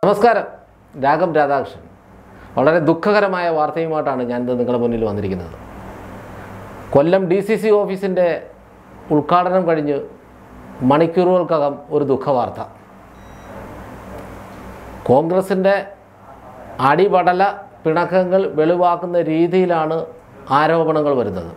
നമസ്കാരം രാഘം രാധാകൃഷ്ണൻ വളരെ ദുഃഖകരമായ വാർത്തയുമായിട്ടാണ് ഞാനിത് നിങ്ങളുടെ മുന്നിൽ വന്നിരിക്കുന്നത് കൊല്ലം ഡി സി സി ഓഫീസിൻ്റെ ഉദ്ഘാടനം കഴിഞ്ഞ് മണിക്കൂറുകൾക്കകം ഒരു ദുഃഖവാർത്ത കോൺഗ്രസിൻ്റെ അടിപടല പിണക്കങ്ങൾ വെളിവാക്കുന്ന രീതിയിലാണ് ആരോപണങ്ങൾ വരുന്നത്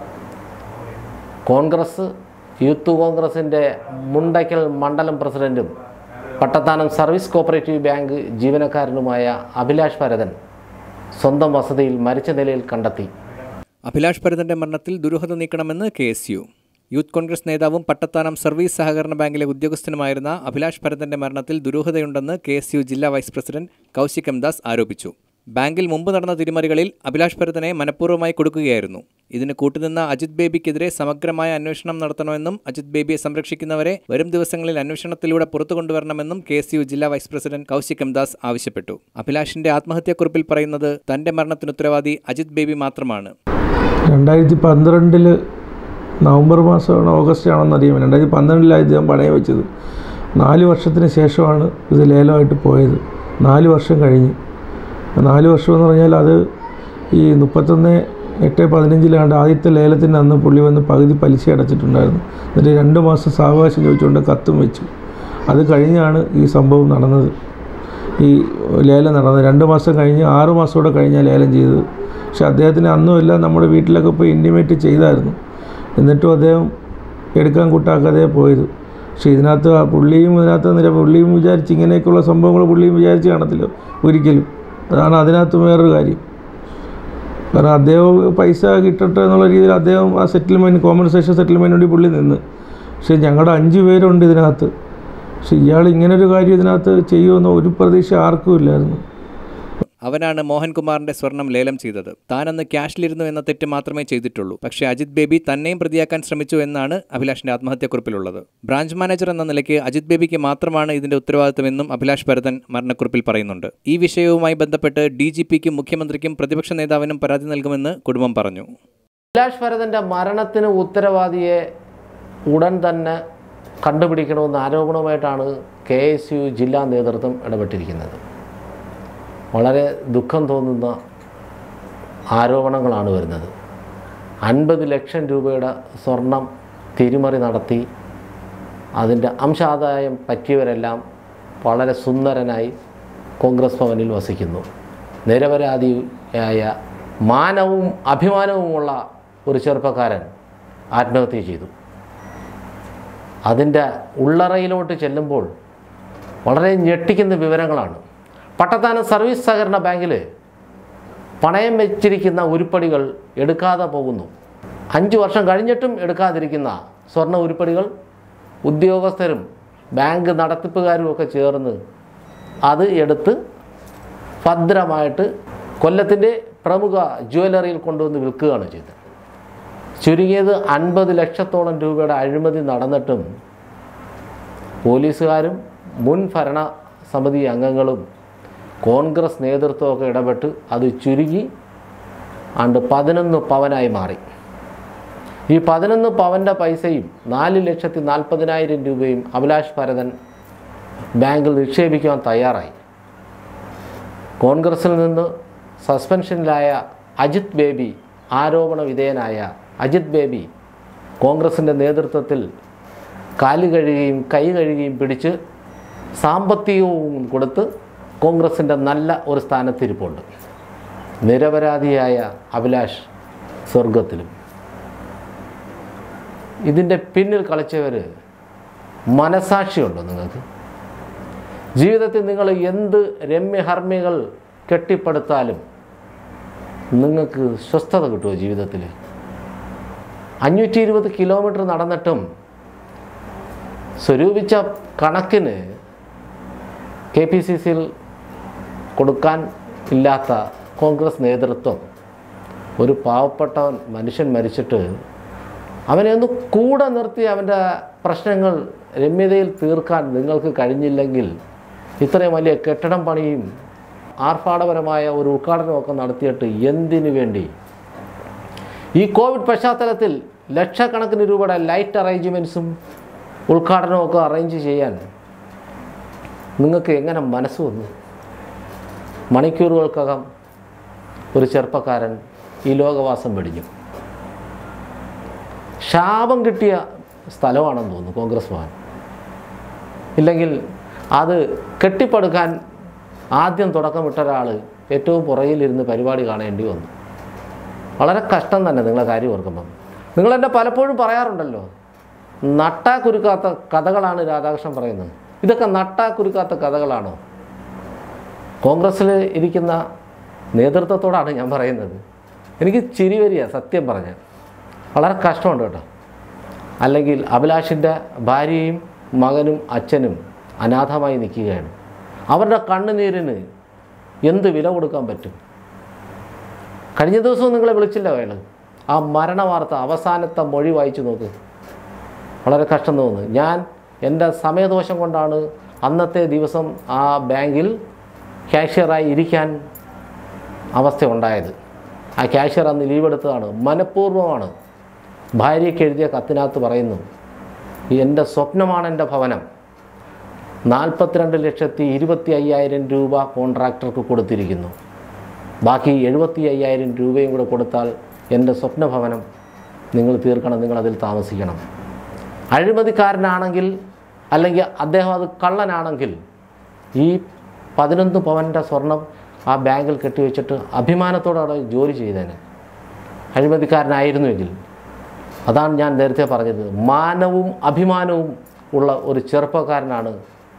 കോൺഗ്രസ് യൂത്ത് കോൺഗ്രസിൻ്റെ മുണ്ടയ്ക്കൽ മണ്ഡലം പ്രസിഡന്റും പട്ടത്താനം സർവീസ് കോപ്പറേറ്റീവ് ബാങ്ക് ജീവനക്കാരനുമായ അഭിലാഷ് ഭരതൻ സ്വന്തം വസതിയിൽ മരിച്ച നിലയിൽ കണ്ടെത്തി അഭിലാഷ് ഭരതന്റെ മരണത്തിൽ ദുരൂഹത നീക്കണമെന്ന് K S U youth Congress നേതാവും പട്ടത്താനം സർവീസ് സഹകരണ ബാങ്കിലെ ഉദ്യോഗസ്ഥനുമായിരുന്ന അഭിലാഷ് ഭരതന്റെ മരണത്തിൽ ദുരൂഹതയുണ്ടെന്ന് കെ എസ് യു ജില്ലാ vice president Kaushik M Das ആരോപിച്ചു ബാങ്കിൽ മുമ്പ് നടന്ന തിരിമറികളിൽ അഭിലാഷ് ഭരതനെ മനഃപൂർവ്വമായി കൊടുക്കുകയായിരുന്നു ഇതിന് കൂട്ടുനിന്ന അജിത് ബേബിക്കെതിരെ സമഗ്രമായ അന്വേഷണം നടത്തണമെന്നും അജിത് ബേബിയെ സംരക്ഷിക്കുന്നവരെ വരും ദിവസങ്ങളിൽ അന്വേഷണത്തിലൂടെ പുറത്തു കൊണ്ടുവരണമെന്നും കെ എസ് യു ജില്ലാ vice president Kaushik M Das ആവശ്യപ്പെട്ടു അഭിലാഷിന്റെ ആത്മഹത്യാക്കുറിപ്പിൽ പറയുന്നത് തന്റെ മരണത്തിന് ഉത്തരവാദി അജിത് ബേബി മാത്രമാണ് രണ്ടായിരത്തി പന്ത്രണ്ടിൽ നവംബർ മാസമാണോ ഓഗസ്റ്റ് ആണോന്ന് അറിയാം രണ്ടായിരത്തി പന്ത്രണ്ടിലാണ് ഇദ്ദേഹം പണയം വെച്ചത് നാല് വർഷത്തിന് ശേഷമാണ് ഇത് ലേലമായിട്ട് പോയത് നാല് വർഷം കഴിഞ്ഞ് നാല് വർഷം എന്ന് പറഞ്ഞാൽ അത് ഈ മുപ്പത്തൊന്ന് എട്ട് പതിനഞ്ചിലാണ്ട് ആദ്യത്തെ ലേലത്തിൻ്റെ അന്ന് പുള്ളി വന്ന് പകുതി പലിശ അടച്ചിട്ടുണ്ടായിരുന്നു എന്നിട്ട് രണ്ട് മാസം സാവകാശം ചോദിച്ചുകൊണ്ട് കത്തും വെച്ചു അത് കഴിഞ്ഞാണ് ഈ സംഭവം നടന്നത് ഈ ലേലം നടന്നത് രണ്ട് മാസം കഴിഞ്ഞ് ആറ് മാസം കൂടെ കഴിഞ്ഞാൽ ലേലം ചെയ്തത് പക്ഷെ അദ്ദേഹത്തിന് അന്നുമില്ല നമ്മുടെ വീട്ടിലൊക്കെ പോയി ഇൻറ്റിമേറ്റ് ചെയ്തായിരുന്നു എന്നിട്ടും അദ്ദേഹം എടുക്കാൻ കൂട്ടാക്കാതെ പോയത് പക്ഷേ ഇതിനകത്ത് ആ പുള്ളിയും ഇതിനകത്ത് നിര പുള്ളിയും വിചാരിച്ച് ഇങ്ങനെയൊക്കെയുള്ള സംഭവങ്ങൾ പുള്ളിയും വിചാരിച്ച് കാണത്തില്ല ഒരിക്കലും അതാണ് അതിനകത്ത് വേറൊരു കാര്യം കാരണം അദ്ദേഹം പൈസ കിട്ടട്ടെ എന്നുള്ള രീതിയിൽ അദ്ദേഹം ആ സെറ്റിൽമെൻറ്റ് കോമ്പൻസേഷൻ സെറ്റിൽമെൻറ്റ് വേണ്ടി പുള്ളി നിന്ന് പക്ഷേ ഞങ്ങളുടെ അഞ്ച് പേരുണ്ട് ഇതിനകത്ത് പക്ഷെ ഇയാൾ ഇങ്ങനൊരു കാര്യം ഇതിനകത്ത് ചെയ്യുമെന്ന് ഒരു പ്രതീക്ഷ ആർക്കും ഇല്ലായിരുന്നു അവനാണ് മോഹൻകുമാറിന്റെ സ്വർണം ലേലം ചെയ്തത് താനന്ന് ക്യാഷിലിരുന്നു എന്ന തെറ്റ് മാത്രമേ ചെയ്തിട്ടുള്ളൂ പക്ഷേ അജിത് ബേബി തന്നെയും പ്രതിയാക്കാൻ ശ്രമിച്ചു എന്നാണ് അഭിലാഷിന്റെ ആത്മഹത്യാക്കുറിപ്പിലുള്ളത് ബ്രാഞ്ച് മാനേജർ എന്ന നിലയ്ക്ക് അജിത് ബേബിക്ക് മാത്രമാണ് ഇതിന്റെ ഉത്തരവാദിത്തമെന്നും അഭിലാഷ് ഭരതൻ മരണക്കുറിപ്പിൽ പറയുന്നുണ്ട് ഈ വിഷയവുമായി ബന്ധപ്പെട്ട് ഡി ജി പിക്കും മുഖ്യമന്ത്രിക്കും പ്രതിപക്ഷ നേതാവിനും പരാതി നൽകുമെന്ന് കുടുംബം പറഞ്ഞു അഭിലാഷ് ഭരതൻ്റെ മരണത്തിന് ഉത്തരവാദിയെ ഉടൻ തന്നെ കണ്ടുപിടിക്കണമെന്ന ആരോപണവുമായിട്ടാണ് കെ എസ് യു ജില്ലാ നേതൃത്വം ഇടപെട്ടിരിക്കുന്നത് വളരെ ദുഃഖം തോന്നുന്ന ആരോപണങ്ങളാണ് വരുന്നത് അൻപത് ലക്ഷം രൂപയുടെ സ്വർണം തിരിമറി നടത്തി അതിൻ്റെ അംശാദായം പറ്റിയവരെല്ലാം വളരെ സുന്ദരനായി കോൺഗ്രസ് ഭവനിൽ വസിക്കുന്നു നിരപരാധിയായ മാനവും അഭിമാനവുമുള്ള ഒരു ചെറുപ്പക്കാരൻ ആത്മഹത്യ ചെയ്തു അതിൻ്റെ ഉള്ളറയിലോട്ട് ചെല്ലുമ്പോൾ വളരെ ഞെട്ടിക്കുന്ന വിവരങ്ങളാണ് പട്ടത്താനം സർവീസ് സഹകരണ ബാങ്കിൽ പണയം വെച്ചിരിക്കുന്ന ഉരുപ്പടികൾ എടുക്കാതെ പോകുന്നു അഞ്ച് വർഷം കഴിഞ്ഞിട്ടും എടുക്കാതിരിക്കുന്ന സ്വർണ്ണ ഉരുപ്പടികൾ ഉദ്യോഗസ്ഥരും ബാങ്ക് നടത്തിപ്പുകാരും ഒക്കെ ചേർന്ന് അത് എടുത്ത് ഭദ്രമായിട്ട് കൊല്ലത്തിൻ്റെ പ്രമുഖ ജ്വല്ലറിയിൽ കൊണ്ടുവന്ന് വിൽക്കുകയാണ് ചെയ്തത് ചുരുങ്ങിയത് അൻപത് ലക്ഷത്തോളം രൂപയുടെ അഴിമതി നടന്നിട്ടും പോലീസുകാരും മുൻ ഭരണ സമിതി അംഗങ്ങളും കോൺഗ്രസ് നേതൃത്വമൊക്കെ ഇടപെട്ട് അത് ചുരുങ്ങി ആണ്ട് പതിനൊന്ന് പവനായി മാറി ഈ പതിനൊന്ന് പവൻ്റെ പൈസയും നാല് ലക്ഷത്തി നാൽപ്പതിനായിരം രൂപയും അഭിലാഷ് ഭരതൻ ബാങ്കിൽ നിക്ഷേപിക്കുവാൻ തയ്യാറായി കോൺഗ്രസിൽ നിന്ന് സസ്പെൻഷനിലായ അജിത് ബേബി ആരോപണ വിധേയനായ അജിത് ബേബി കോൺഗ്രസിൻ്റെ നേതൃത്വത്തിൽ കാല് കഴുകുകയും കൈ കഴുകുകയും പിടിച്ച് സാമ്പത്തികവും കൊടുത്ത് കോൺഗ്രസിൻ്റെ നല്ല ഒരു സ്ഥാനത്തിരിപ്പുണ്ട് നിരപരാധിയായ അഭിലാഷ് സ്വർഗത്തിലും ഇതിൻ്റെ പിന്നിൽ കളിച്ചവർ മനസാക്ഷിയുണ്ടോ നിങ്ങൾക്ക് ജീവിതത്തിൽ നിങ്ങൾ എന്ത് രമ്യഹർമ്മികൾ കെട്ടിപ്പടുത്താലും നിങ്ങൾക്ക് സ്വസ്ഥത കിട്ടുമോ ജീവിതത്തിൽ അഞ്ഞൂറ്റി ഇരുപത് കിലോമീറ്റർ നടന്നിട്ടും സ്വരൂപിച്ച കണക്കിന് കെ പി സി സിയിൽ കൊടുക്കാൻ ഇല്ലാത്ത കോൺഗ്രസ് നേതൃത്വം ഒരു പാവപ്പെട്ട മനുഷ്യൻ മരിച്ചിട്ട് അവനെ ഒന്ന് കൂടെ നിർത്തി അവൻ്റെ പ്രശ്നങ്ങൾ രമ്യതയിൽ തീർക്കാൻ നിങ്ങൾക്ക് കഴിഞ്ഞില്ലെങ്കിൽ ഇത്രയും വലിയ കെട്ടിടം പണിയും ആർഭാടപരമായ ഒരു ഉദ്ഘാടനമൊക്കെ നടത്തിയിട്ട് എന്തിനു വേണ്ടി ഈ കോവിഡ് പശ്ചാത്തലത്തിൽ ലക്ഷക്കണക്കിന് രൂപയുടെ ലൈറ്റ് അറേഞ്ച്മെൻറ്റ്സും ഉദ്ഘാടനമൊക്കെ അറേഞ്ച് ചെയ്യാൻ നിങ്ങൾക്ക് എങ്ങനെ മനസ്സ് വന്നു മണിക്കൂറുകൾക്കകം ഒരു ചെറുപ്പക്കാരൻ ഈ ലോകവാസം വെടിഞ്ഞു ശാപം കിട്ടിയ സ്ഥലമാണെന്ന് തോന്നുന്നു കോൺഗ്രസ് ഭവൻ ഇല്ലെങ്കിൽ അത് കെട്ടിപ്പടുക്കാൻ ആദ്യം തുടക്കമിട്ട ഒരാൾ ഏറ്റവും പുറകിലിരുന്ന് പരിപാടി കാണേണ്ടി വന്നു വളരെ കഷ്ടം തന്നെ നിങ്ങളെ കാര്യം ഓർക്കുമ്പം നിങ്ങളെന്നെ പലപ്പോഴും പറയാറുണ്ടല്ലോ നട്ടാ കുരുക്കാത്ത കഥകളാണ് രാധാകൃഷ്ണൻ പറയുന്നത് ഇതൊക്കെ നട്ടാ കുരുക്കാത്ത കഥകളാണോ കോൺഗ്രസ്സിൽ ഇരിക്കുന്ന നേതൃത്വത്തോടാണ് ഞാൻ പറയുന്നത് എനിക്ക് ചിരി വരിക സത്യം പറഞ്ഞ വളരെ കഷ്ടമുണ്ട് കേട്ടോ അല്ലെങ്കിൽ അഭിലാഷിൻ്റെ ഭാര്യയും മകനും അച്ഛനും അനാഥമായി നിൽക്കുകയാണ് അവരുടെ കണ്ണുനീരിന് എന്ത് വില കൊടുക്കാൻ പറ്റും കഴിഞ്ഞ ദിവസവും നിങ്ങളെ വിളിച്ചില്ല അയാൾ ആ മരണ വാർത്ത അവസാനത്തെ മൊഴി വായിച്ചു നോക്ക് വളരെ കഷ്ടം തോന്നുന്നു ഞാൻ എൻ്റെ സമയദോഷം കൊണ്ടാണ് അന്നത്തെ ദിവസം ആ ബാങ്കിൽ ക്യാഷ്യറായി ഇരിക്കാൻ അവസ്ഥ ഉണ്ടായത് ആ ക്യാഷ്യർ അന്ന് ലീവ് എടുത്തതാണ് മനഃപൂർവ്വമാണ് ഭാര്യയ്ക്ക് എഴുതിയ കത്തിനകത്ത് പറയുന്നു എൻ്റെ സ്വപ്നമാണ് എൻ്റെ ഭവനം നാൽപ്പത്തിരണ്ട് ലക്ഷത്തി ഇരുപത്തി അയ്യായിരം രൂപ കോൺട്രാക്ടർക്ക് കൊടുത്തിരിക്കുന്നു ബാക്കി എഴുപത്തി അയ്യായിരം രൂപയും കൂടെ കൊടുത്താൽ എൻ്റെ സ്വപ്ന ഭവനം നിങ്ങൾ തീർക്കണം നിങ്ങളതിൽ താമസിക്കണം അഴിമതിക്കാരനാണെങ്കിൽ അല്ലെങ്കിൽ അദ്ദേഹം അത് കള്ളനാണെങ്കിൽ ഈ പതിനൊന്ന് പവൻ്റെ സ്വർണം ആ ബാങ്കിൽ കെട്ടിവെച്ചിട്ട് അഭിമാനത്തോടെ അവിടെ ജോലി ചെയ്തേനെ അഴിമതിക്കാരനായിരുന്നുവെങ്കിൽ അതാണ് ഞാൻ നേരത്തെ പറഞ്ഞത് മാനവും അഭിമാനവും ഉള്ള ഒരു ചെറുപ്പക്കാരനാണ്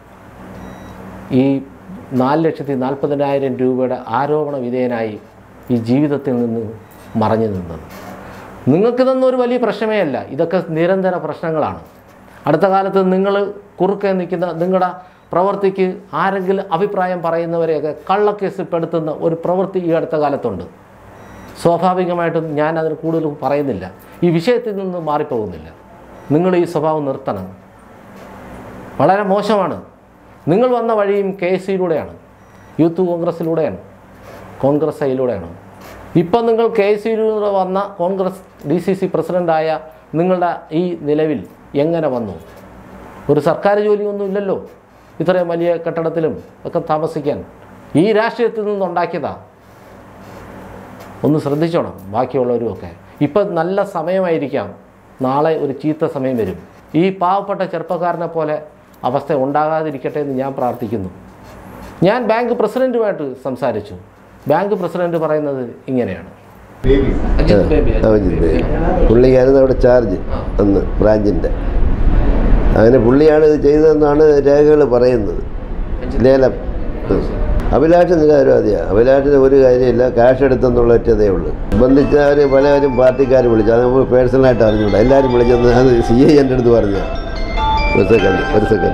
ഈ നാല് ലക്ഷത്തി നാൽപ്പതിനായിരം രൂപയുടെ ആരോപണ വിധേയനായി ഈ ജീവിതത്തിൽ നിന്ന് മറഞ്ഞു നിന്നത് നിങ്ങൾക്കിതൊന്നും ഒരു വലിയ പ്രശ്നമേ അല്ല ഇതൊക്കെ നിരന്തര പ്രശ്നങ്ങളാണ് അടുത്ത കാലത്ത് നിങ്ങൾ കുറുക്കെ നിൽക്കുന്ന നിങ്ങളുടെ പ്രവൃത്തിക്ക് ആരെങ്കിലും അഭിപ്രായം പറയുന്നവരെയൊക്കെ കള്ളക്കേസിൽ പെടുത്തുന്ന ഒരു പ്രവൃത്തി ഈ അടുത്ത കാലത്തുണ്ട് സ്വാഭാവികമായിട്ടും ഞാൻ അതിന് കൂടുതൽ പറയുന്നില്ല ഈ വിഷയത്തിൽ നിന്ന് മാറിപ്പോകുന്നില്ല നിങ്ങൾ ഈ സ്വഭാവം നിർത്തണം വളരെ മോശമാണ് നിങ്ങൾ വന്ന വഴിയും കെ എസ് സിയിലൂടെയാണ് യൂത്ത് കോൺഗ്രസ്സിലൂടെയാണ് കോൺഗ്രസ് ഐയിലൂടെയാണ് ഇപ്പം നിങ്ങൾ കെ എസ് സിയിലൂടെ വന്ന കോൺഗ്രസ് ഡി സി സി പ്രസിഡൻ്റായ നിങ്ങളുടെ ഈ നിലവിൽ എങ്ങനെ വന്നു ഒരു സർക്കാർ ജോലിയൊന്നും ഇല്ലല്ലോ ഇത്രയും വലിയ കെട്ടിടത്തിലും ഒക്കെ താമസിക്കാൻ ഈ രാഷ്ട്രീയത്തിൽ നിന്നുണ്ടാക്കിയതാ ഒന്ന് ശ്രദ്ധിച്ചോണം ബാക്കിയുള്ളവരും ഒക്കെ ഇപ്പം നല്ല സമയമായിരിക്കാം നാളെ ഒരു ചീത്ത സമയം വരും ഈ പാവപ്പെട്ട ചെറുപ്പക്കാരനെ പോലെ അവസ്ഥ ഉണ്ടാകാതിരിക്കട്ടെ എന്ന് ഞാൻ പ്രാർത്ഥിക്കുന്നു ഞാൻ ബാങ്ക് പ്രസിഡൻറ്റുമായിട്ട് സംസാരിച്ചു ബാങ്ക് പ്രസിഡന്റ് പറയുന്നത് ഇങ്ങനെയാണ് അജിത് ബേബി, അജിത് അഭിജിത്ത് ബേബി. പുള്ളിക്കായിരുന്നു അവിടെ ചാർജ് അന്ന് ബ്രാഞ്ചിൻ്റെ അങ്ങനെ പുള്ളിയാണ് ഇത് ചെയ്തതെന്നാണ് രേഖകൾ പറയുന്നത് ലേലം ഉം. അഭിലാഷ് നിരപരാധിയാണ് അഭിലാഷിന് ഒരു കാര്യമില്ല ക്യാഷ് എടുത്തെന്നുള്ള ഒറ്റതേ ഉള്ളൂ ബന്ധിച്ചവർ പലവരും പാർട്ടിക്കാർ വിളിച്ചു അത് നമുക്ക് പേഴ്സണലായിട്ട് അറിഞ്ഞൂടാ എല്ലാവരും വിളിച്ചെന്ന് അത് സി ഐ എൻ്റെ അടുത്ത് പറഞ്ഞു ഒരു സെക്കൻഡ് ഒരു സെക്കൻഡ്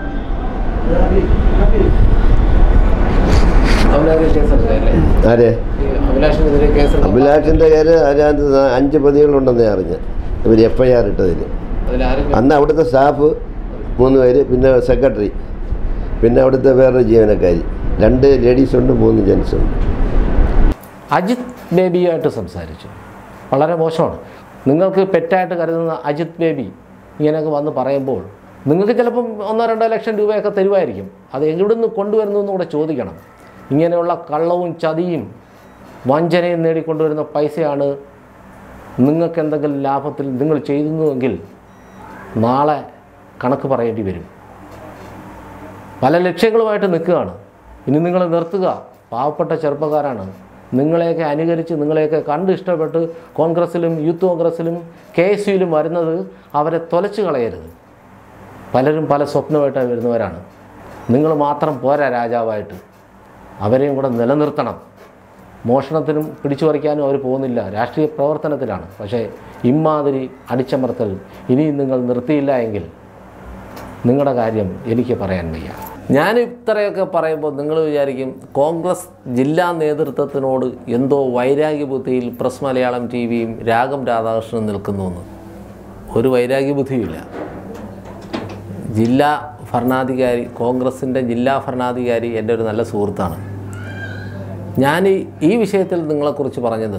അവനെതിരെ കേസെടുത്തതല്ലേ? ആരെ ഈ അഭിലാഷിനെതിരെ കേസെടുത്ത അഭിലാഷിൻ്റെ പേര് അതിനകത്ത് നാ- അഞ്ച് പ്രതികളുണ്ടെന്ന് ഞാൻ അറിഞ്ഞ് ഇവർ എഫ് ഐ ആർ ഇട്ടതിൽ അതിലാരും അന്ന് അവിടുത്തെ സ്റ്റാഫ് മൂന്ന് പേര് പിന്നെ സെക്രട്ടറി പിന്നെ അവിടുത്തെ വേറൊരു ജീവനക്കാരി രണ്ട് ലേഡീസുണ്ട് മൂന്ന് ജെൻസുണ്ട് അജിത് ബേബിയായിട്ട് സംസാരിച്ചു വളരെ മോശമാണ് നിങ്ങൾക്ക് പെറ്റായിട്ട് കരുതുന്ന അജിത് ബേബി ഇങ്ങനെയൊക്കെ വന്ന് പറയുമ്പോൾ നിങ്ങൾക്ക് ചിലപ്പം ഒന്നോ രണ്ടോ ലക്ഷം രൂപയൊക്കെ തരുമായിരിക്കും അത് എവിടുന്ന് കൊണ്ടുവരുന്നു എന്ന് കൂടെ ചോദിക്കണം ഇങ്ങനെയുള്ള കള്ളവും ചതിയും വഞ്ചനയും നേടിക്കൊണ്ടുവരുന്ന പൈസയാണ് നിങ്ങൾക്ക് എന്തെങ്കിലും ലാഭത്തിൽ നിങ്ങൾ ചെയ്യുന്നുവെങ്കിൽ നാളെ കണക്ക് പറയേണ്ടി വരും പല ലക്ഷ്യങ്ങളുമായിട്ട് നിൽക്കുകയാണ് ഇനി നിങ്ങൾ നിർത്തുക പാവപ്പെട്ട ചെറുപ്പക്കാരാണ് നിങ്ങളെയൊക്കെ അനുകരിച്ച് നിങ്ങളെയൊക്കെ കണ്ട് ഇഷ്ടപ്പെട്ട് കോൺഗ്രസ്സിലും യൂത്ത് കോൺഗ്രസ്സിലും കെ എസ് യുയിലും വരുന്നത് അവരെ തൊലച്ചു കളയരുത് പലരും പല സ്വപ്നമായിട്ട് വരുന്നവരാണ് നിങ്ങൾ മാത്രം പോരാ രാജാവായിട്ട് അവരെയും കൂടെ നിലനിർത്തണം മോഷണത്തിനും പിടിച്ചു പറിക്കാനും അവർ പോകുന്നില്ല രാഷ്ട്രീയ പ്രവർത്തനത്തിലാണ് പക്ഷേ ഇമ്മാതിരി അടിച്ചമർത്തൽ ഇനിയും നിങ്ങൾ നിർത്തിയില്ല എങ്കിൽ നിങ്ങളുടെ കാര്യം എനിക്ക് പറയാൻ വയ്യ ഞാൻ ഇത്രയൊക്കെ പറയുമ്പോൾ നിങ്ങൾ വിചാരിക്കും കോൺഗ്രസ് ജില്ലാ നേതൃത്വത്തിനോട് എന്തോ വൈരാഗ്യ ബുദ്ധിയിൽ പ്രസ് മലയാളം ടി വിയും രാഗം രാധാകൃഷ്ണൻ നിൽക്കുന്നു എന്ന് ഒരു വൈരാഗ്യ ബുദ്ധിയില്ല ജില്ലാ ഭരണാധികാരി കോൺഗ്രസിൻ്റെ ജില്ലാ ഭരണാധികാരി എൻ്റെ ഒരു നല്ല സുഹൃത്താണ് ഞാൻ ഈ ഈ വിഷയത്തിൽ നിങ്ങളെക്കുറിച്ച് പറഞ്ഞത്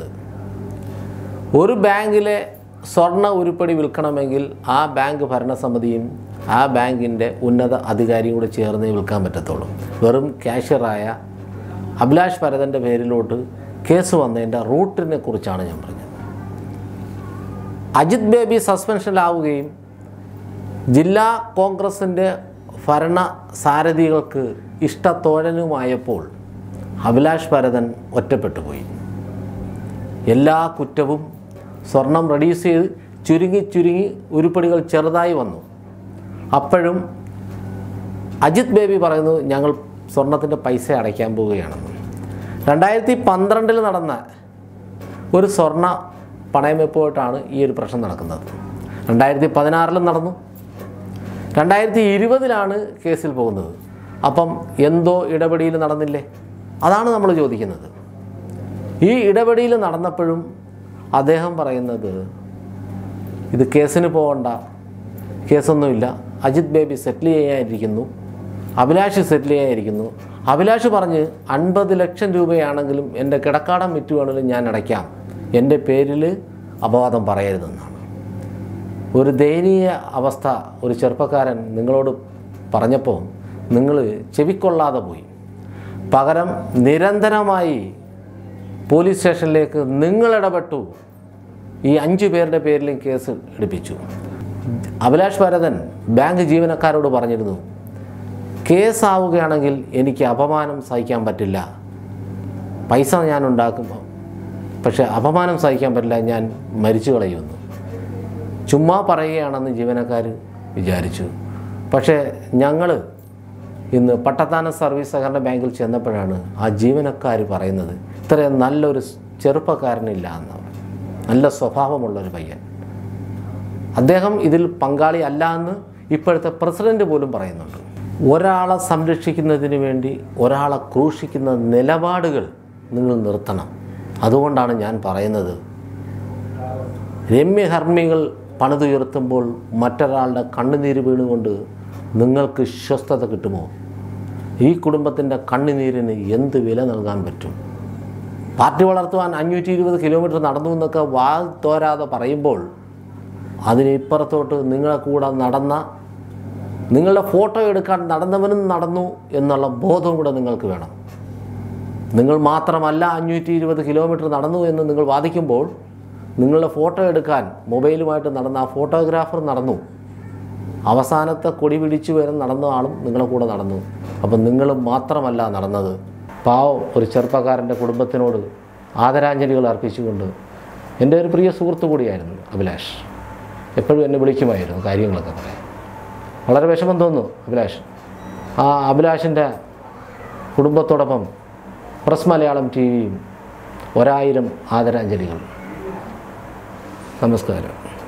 ഒരു ബാങ്കിലെ സ്വർണ്ണ ഉരുപ്പടി വിൽക്കണമെങ്കിൽ ആ ബാങ്ക് ഭരണസമിതിയും ആ ബാങ്കിൻ്റെ ഉന്നത അധികാരിയും കൂടെ ചേർന്നേ വിൽക്കാൻ പറ്റത്തുള്ളൂ വെറും ക്യാഷ്യറായ അഭിലാഷ് ഭരതൻ്റെ പേരിലോട്ട് കേസ് വന്നതിൻ്റെ റൂട്ടിനെ കുറിച്ചാണ് ഞാൻ പറഞ്ഞത് അജിത് ബേബി സസ്പെൻഷനിലാവുകയും ജില്ലാ കോൺഗ്രസിൻ്റെ ഭരണ സാരഥികൾക്ക് ഇഷ്ടത്തോഴനുമായപ്പോൾ അഭിലാഷ് ഭരതൻ ഒറ്റപ്പെട്ടു പോയി എല്ലാ കുറ്റവും സ്വർണം റെഡ്യൂസ് ചെയ്ത് ചുരുങ്ങി ചുരുങ്ങി ഉരുപ്പടികൾ ചെറുതായി വന്നു അപ്പോഴും അജിത് ബേബി പറയുന്നു ഞങ്ങൾ സ്വർണത്തിൻ്റെ പൈസ അടയ്ക്കാൻ പോവുകയാണെന്ന് രണ്ടായിരത്തി പന്ത്രണ്ടിൽ നടന്ന ഒരു സ്വർണ്ണ പണയമെപ്പോയിട്ടാണ് ഈ ഒരു പ്രശ്നം നടക്കുന്നത് രണ്ടായിരത്തി പതിനാറിലും നടന്നു രണ്ടായിരത്തി ഇരുപതിലാണ് കേസിൽ പോകുന്നത് അപ്പം എന്തോ ഇടപെടിയിൽ നടന്നില്ലേ അതാണ് നമ്മൾ ചോദിക്കുന്നത് ഈ ഇടപെടിയിൽ നടന്നപ്പോഴും അദ്ദേഹം പറയുന്നത് ഇത് കേസിന് പോകണ്ട കേസൊന്നുമില്ല അജിത് ബേബി സെറ്റിൽ ചെയ്യാനിരിക്കുന്നു അഭിലാഷ് സെറ്റിൽ ചെയ്യാനിരിക്കുന്നു അഭിലാഷ് പറഞ്ഞ് അൻപത് ലക്ഷം രൂപയാണെങ്കിലും എൻ്റെ കിടക്കാടം വിറ്റ് വേണമെങ്കിലും ഞാൻ അടയ്ക്കാം എൻ്റെ പേരിൽ അപവാദം പറയരുതെന്നാണ് ഒരു ദയനീയ അവസ്ഥ ഒരു ചെറുപ്പക്കാരൻ നിങ്ങളോട് പറഞ്ഞപ്പോൾ നിങ്ങൾ ചെവിക്കൊള്ളാതെ പോയി പകരം നിരന്തരമായി പോലീസ് സ്റ്റേഷനിലേക്ക് നിങ്ങൾ ഇടപെട്ടു ഈ അഞ്ചു പേരുടെ പേരിലും കേസ് എടുപ്പിച്ചു അഭിലാഷ് ഭരതൻ ബാങ്ക് ജീവനക്കാരോട് പറഞ്ഞിരുന്നു കേസാവുകയാണെങ്കിൽ എനിക്ക് അപമാനം സഹിക്കാൻ പറ്റില്ല പൈസ ഞാൻ ഉണ്ടാക്കും പക്ഷേ അപമാനം സഹിക്കാൻ പറ്റില്ല ഞാൻ മരിച്ചു കളയുമെന്ന് ചുമ്മാ പറയുകയാണെന്ന് ജീവനക്കാർ വിചാരിച്ചു പക്ഷേ ഞങ്ങൾ ഇന്ന് പട്ടത്താനം സർവീസ് സഹകരണ ബാങ്കിൽ ചെന്നപ്പോഴാണ് ആ ജീവനക്കാർ പറയുന്നത് ഇത്രയും നല്ലൊരു ചെറുപ്പക്കാരനില്ല എന്ന് നല്ല സ്വഭാവമുള്ളൊരു പയ്യൻ അദ്ദേഹം ഇതിൽ പങ്കാളി അല്ല എന്ന് ഇപ്പോഴത്തെ പ്രസിഡന്റ് പോലും പറയുന്നുണ്ട് ഒരാളെ സംരക്ഷിക്കുന്നതിന് വേണ്ടി ഒരാളെ ക്രൂശിക്കുന്ന നിലപാടുകൾ നിങ്ങൾ നിർത്തണം അതുകൊണ്ടാണ് ഞാൻ പറയുന്നത് രമ്യഹർമ്മികൾ പണിതുയർത്തുമ്പോൾ മറ്റൊരാളുടെ കണ്ണുനീര് വീണുകൊണ്ട് നിങ്ങൾക്ക് സ്വസ്ഥത കിട്ടുമോ ഈ കുടുംബത്തിൻ്റെ കണ്ണുനീരിന് എന്ത് വില നൽകാൻ പറ്റും പാർട്ടി വളർത്തുവാൻ അഞ്ഞൂറ്റി ഇരുപത് കിലോമീറ്റർ നടന്നു എന്നൊക്കെ വാ തോരാതെ പറയുമ്പോൾ അതിന് ഇപ്പുറത്തോട്ട് നിങ്ങളെ കൂടെ നടന്ന നിങ്ങളുടെ ഫോട്ടോ എടുക്കാൻ നടന്നവനും നടന്നു എന്നുള്ള ബോധവും കൂടെ നിങ്ങൾക്ക് വേണം നിങ്ങൾ മാത്രമല്ല അഞ്ഞൂറ്റി ഇരുപത് കിലോമീറ്റർ നടന്നു എന്ന് നിങ്ങൾ വാദിക്കുമ്പോൾ നിങ്ങളുടെ ഫോട്ടോ എടുക്കാൻ മൊബൈലുമായിട്ട് നടന്ന ആ ഫോട്ടോഗ്രാഫർ നടന്നു അവസാനത്തെ കൊടി പിടിച്ചു വരെ നടന്ന ആളും നിങ്ങളെ കൂടെ നടന്നു അപ്പം നിങ്ങൾ മാത്രമല്ല നടന്നത് പാവം ഒരു ചെറുപ്പക്കാരൻ്റെ കുടുംബത്തിനോട് ആദരാഞ്ജലികൾ അർപ്പിച്ചുകൊണ്ട് എൻ്റെ ഒരു പ്രിയ സുഹൃത്തു കൂടിയായിരുന്നു അഭിലാഷ് എപ്പോഴും എന്നെ വിളിക്കുമായിരുന്നു കാര്യങ്ങളൊക്കെ പറയാൻ വളരെ വിഷമം തോന്നുന്നു അഭിലാഷ് ആ അഭിലാഷിൻ്റെ കുടുംബത്തോടൊപ്പം പ്രസ് മലയാളം ടി വിയും ഒരായിരം ആദരാഞ്ജലികൾ നമസ്കാരം